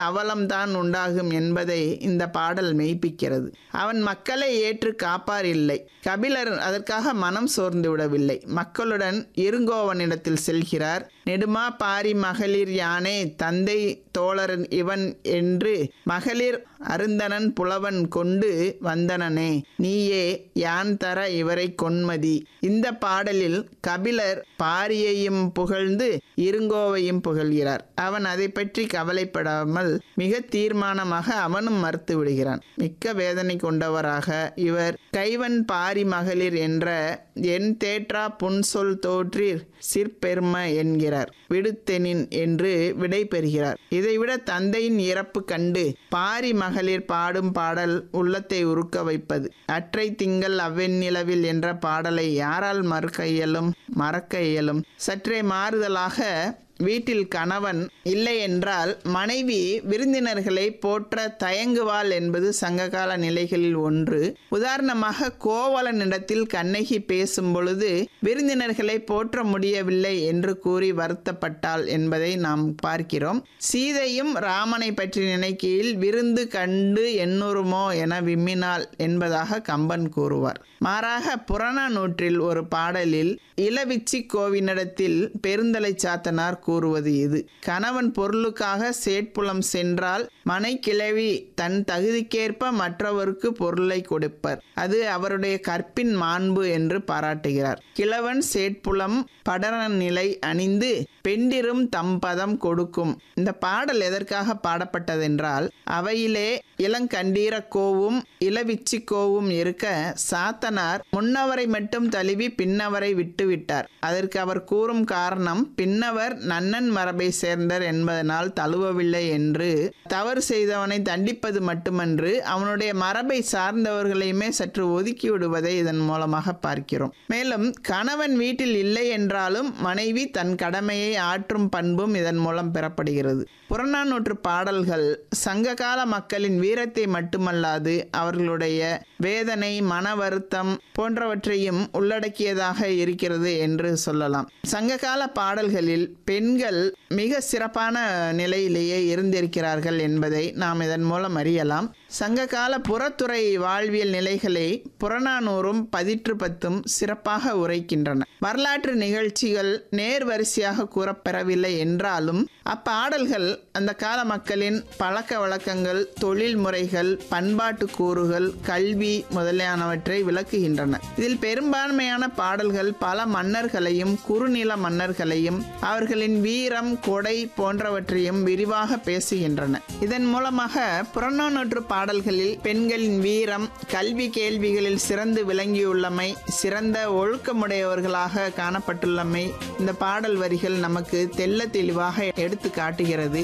அவலம்தான் உண்டாகும் என்பதை இந்த பாடல் மெய்ப்பிக்கிறது அவன் மக்களை ஏற்று காப்பார் இல்லை கபிலர் அதற்காக மனம் சோர்ந்து விடவில்லை மக்களுடன் இருங்கோவனிடத்தில் செல்கிறார் நெடுமா பாரி மகளிர் யானே தந்தை தோழரன் இவன் என்று மகளிர் அருந்தனன் புலவன் கொண்டு வந்தனனே நீயே யான் தர இவரை கொன்மதி இந்த பாடலில் கபிலர் பாரியையும் புகழ்ந்து இருங்கோவையும் புகழ்கிறார் அவன் அதை பற்றி கவலைப்படாமல் மிக தீர்மானமாக அவனும் மறுத்து விடுகிறான் மிக்க வேதனை கொண்டவராக இவர் கைவன் பாரி மகளிர் என்ற என் தேற்றா புன்சொல் தோற்றீர் சிற்பெரும என்கிறார் விடுத்தெனின் என்று விடை பெறுகிறார் இதைவிட தந்தையின் இறப்பு கண்டு பாரி மகளிர் பாடும் பாடல் உள்ளத்தை உருக்க வைப்பது அற்றை திங்கள் அவ்வெண்ணிலவில் என்ற பாடலை யாரால் மறுக்க இயலும் மறக்க இயலும் சற்றே மாறுதலாக வீட்டில் கணவன் இல்லை என்றால் மனைவி விருந்தினர்களை போற்ற தயங்குவாள் என்பது சங்ககால நிலைகளில் ஒன்று உதாரணமாக கோவலனிடத்தில் கண்ணகி பேசும் பொழுது விருந்தினர்களை போற்ற முடியவில்லை என்று கூறி வருத்தப்பட்டாள் என்பதை நாம் பார்க்கிறோம் சீதையும் ராமனை பற்றி நினைக்கையில் விருந்து கண்டு எண்ணுருமோ என விம்மினாள் என்பதாக கம்பன் கூறுவார் மாறாக புறநானூற்றில் ஒரு பாடலில் இளவிச்சி கோவினிடத்தில் பெருந்தலை சாத்தனார் கூறுவது இது கணவன் பொருளுக்காக சேட்புலம் சென்றால் மனை கிளவி தன் தகுதிக்கேற்ப மற்றவருக்கு பொருளை கொடுப்பர் அது அவருடைய கற்பின் மாண்பு என்று பாராட்டுகிறார் கிழவன் சேட்புலம் படர நிலை அணிந்து பெண்டிரும் தம்பதம் கொடுக்கும் இந்த பாடல் எதற்காக பாடப்பட்டதென்றால் அவையிலே இளங்கண்டீர கோவும் இளவிச்சி கோவும் இருக்க சாத்தனார் முன்னவரை மட்டும் தழுவி பின்னவரை விட்டுவிட்டார் அதற்கு அவர் கூறும் காரணம் பின்னவர் நன்னன் மரபை சேர்ந்தர் என்பதனால் தழுவவில்லை என்று தவறு செய்தவனை தண்டிப்பது மட்டுமன்று அவனுடைய மரபை சார்ந்தவர்களையுமே சற்று ஒதுக்கி விடுவதை இதன் மூலமாக பார்க்கிறோம் மேலும் கணவன் வீட்டில் இல்லை என்றாலும் மனைவி தன் கடமையை ஆற்றும் பண்பும் இதன் மூலம் பெறப்படுகிறது புறநானூற்று பாடல்கள் சங்ககால மக்களின் வீரத்தை மட்டுமல்லாது அவர்களுடைய வேதனை மன வருத்தம் போன்றவற்றையும் உள்ளடக்கியதாக இருக்கிறது என்று சொல்லலாம் சங்ககால பாடல்களில் பெண்கள் மிக சிறப்பான நிலையிலேயே இருந்திருக்கிறார்கள் என்பதை நாம் இதன் மூலம் அறியலாம் சங்ககால புறத்துறை வாழ்வியல் நிலைகளை புறநானூறும் பதிற்று பத்தும் சிறப்பாக உரைக்கின்றன வரலாற்று நிகழ்ச்சிகள் நேர் வரிசையாக கூறப்பெறவில்லை என்றாலும் அப்பாடல்கள் அந்த கால மக்களின் பழக்க வழக்கங்கள் தொழில் முறைகள் பண்பாட்டு கூறுகள் கல்வி முதலியானவற்றை விளக்குகின்றன இதில் பெரும்பான்மையான பாடல்கள் பல மன்னர்களையும் குறுநில மன்னர்களையும் அவர்களின் வீரம் கொடை போன்றவற்றையும் விரிவாக பேசுகின்றன இதன் மூலமாக புறநானூற்று பாடல்களில் பெண்களின் வீரம் கல்வி கேள்விகளில் சிறந்து விளங்கியுள்ளமை சிறந்த ஒழுக்கமுடையவர்களாக காணப்பட்டுள்ளமை இந்த பாடல் வரிகள் நமக்கு தெல்ல தெளிவாக எடுத்து காட்டுகிறது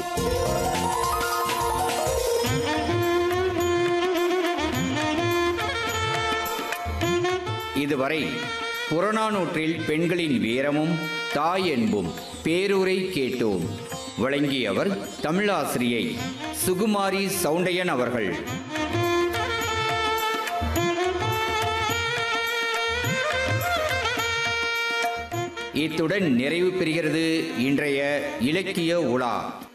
இதுவரை புறநானூற்றில் பெண்களின் வீரமும் தாய் என்பும் பேரூரை கேட்டோம் வழங்கியவர் தமிழாசிரியை சுகுமாரி சவுண்டையன் அவர்கள் இத்துடன் நிறைவு பெறுகிறது இன்றைய இலக்கிய உலா